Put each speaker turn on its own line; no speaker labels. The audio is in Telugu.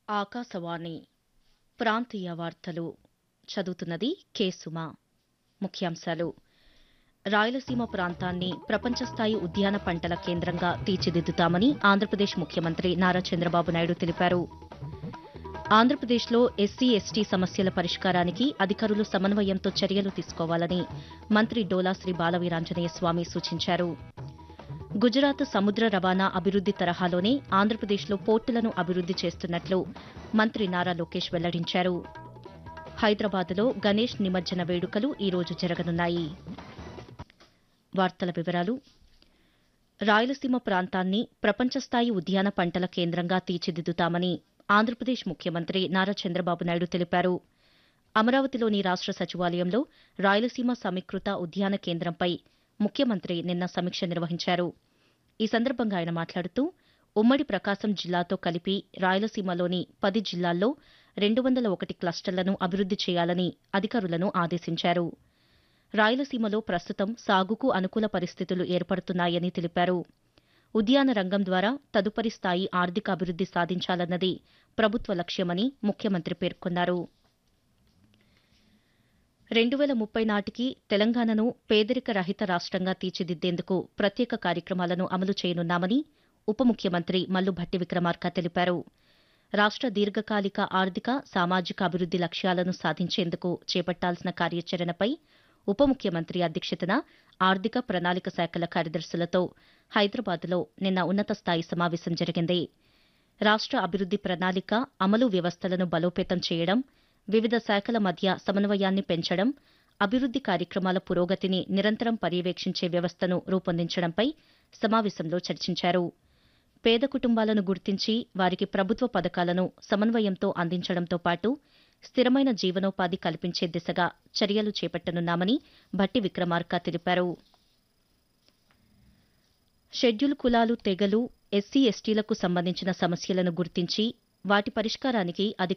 ఆకాశవాణి ప్రాంతీయ వార్తలు చదువుతున్నది కె సుమ ముఖ్యాంశాలు రాయలసీమ ప్రాంతాన్ని ప్రపంచస్థాయి ఉద్యాన పంటల కేంద్రంగా తీర్చిదిద్దుతామని ఆంధ్రప్రదేశ్ ముఖ్యమంత్రి నారా చంద్రబాబు నాయుడు తెలిపారు ఆంధ్రప్రదేశ్లో ఎస్సీ ఎస్టీ సమస్యల పరిష్కారానికి అధికారులు సమన్వయంతో చర్యలు తీసుకోవాలని మంత్రి డోలా శ్రీ బాలవీరాంజనేయ స్వామి సూచించారు గుజరాత్ సముద్ర రవాణా అభివృద్ది తరహాలోనే ఆంధ్రప్రదేశ్లో పోర్టులను అభివృద్ది చేస్తున్నట్లు మంత్రి నారా లోకేష్ వెల్లడించారు హైదరాబాద్లో గణేష్ నిమజ్జన వేడుకలు ఈ రోజు జరగనున్నాయి వార్తల వివరాలు రాయలసీమ ప్రాంతాన్ని ప్రపంచస్థాయి ఉద్యాన పంటల కేంద్రంగా తీర్చిదిద్దుతామని ఆంధ్రప్రదేశ్ ముఖ్యమంత్రి నారా చంద్రబాబు నాయుడు తెలిపారు అమరావతిలోని రాష్ట సచివాలయంలో రాయలసీమ సమీకృత ఉద్యాన కేంద్రంపై ముఖ్యమంత్రి నిన్న సమీక్ష నిర్వహించారు ఈ సందర్భంగా ఆయన మాట్లాడుతూ ఉమ్మడి ప్రకాశం జిల్లాతో కలిపి రాయలసీమలోని పది జిల్లాల్లో రెండు వందల ఒకటి క్లస్టర్లను అభివృద్ది చేయాలని అధికారులను ఆదేశించారు రాయలసీమలో ప్రస్తుతం సాగుకు అనుకూల పరిస్థితులు ఏర్పడుతున్నాయని తెలిపారు ఉద్యాన రంగం ద్వారా తదుపరి స్థాయి ఆర్థిక అభివృద్ది సాధించాలన్నది ప్రభుత్వ లక్ష్యమని ముఖ్యమంత్రి పేర్కొన్నారు రెండు వేల ముప్పై నాటికి తెలంగాణను పేదరిక రహిత రాష్టంగా తీర్చిదిద్దేందుకు ప్రత్యేక కార్యక్రమాలను అమలు చేయనున్నామని ఉప ముఖ్యమంత్రి మల్లు భట్టి విక్రమార్క తెలిపారు రాష్ట దీర్ఘకాలిక ఆర్థిక సామాజిక అభివృద్ది లక్ష్యాలను సాధించేందుకు చేపట్టాల్సిన కార్యాచరణపై ఉప ముఖ్యమంత్రి అధ్యక్షతన ఆర్థిక ప్రణాళిక శాఖల కార్యదర్శులతో హైదరాబాద్లో నిన్న ఉన్నత స్థాయి సమావేశం జరిగింది రాష్ట అభివృద్ది ప్రణాళిక అమలు వ్యవస్థలను బలోపేతం చేయడం వివిధ శాఖల మధ్య సమన్వయాన్ని పెంచడం అభివృద్ది కార్యక్రమాల పురోగతిని నిరంతరం పర్యవేక్షించే వ్యవస్థను రూపొందించడంపై సమావేశంలో చర్చించారు పేద కుటుంబాలను గుర్తించి వారికి ప్రభుత్వ పథకాలను సమన్వయంతో అందించడంతో పాటు స్థిరమైన జీవనోపాధి కల్పించే దిశగా చర్యలు చేపట్టనున్నామని భట్టి విక్రమార్క తెలిపారు షెడ్యూల్ కులాలు తెగలు ఎస్సీ ఎస్టీలకు సంబంధించిన సమస్యలను గుర్తించి వాటి పరిష్కారానికి అధికారులు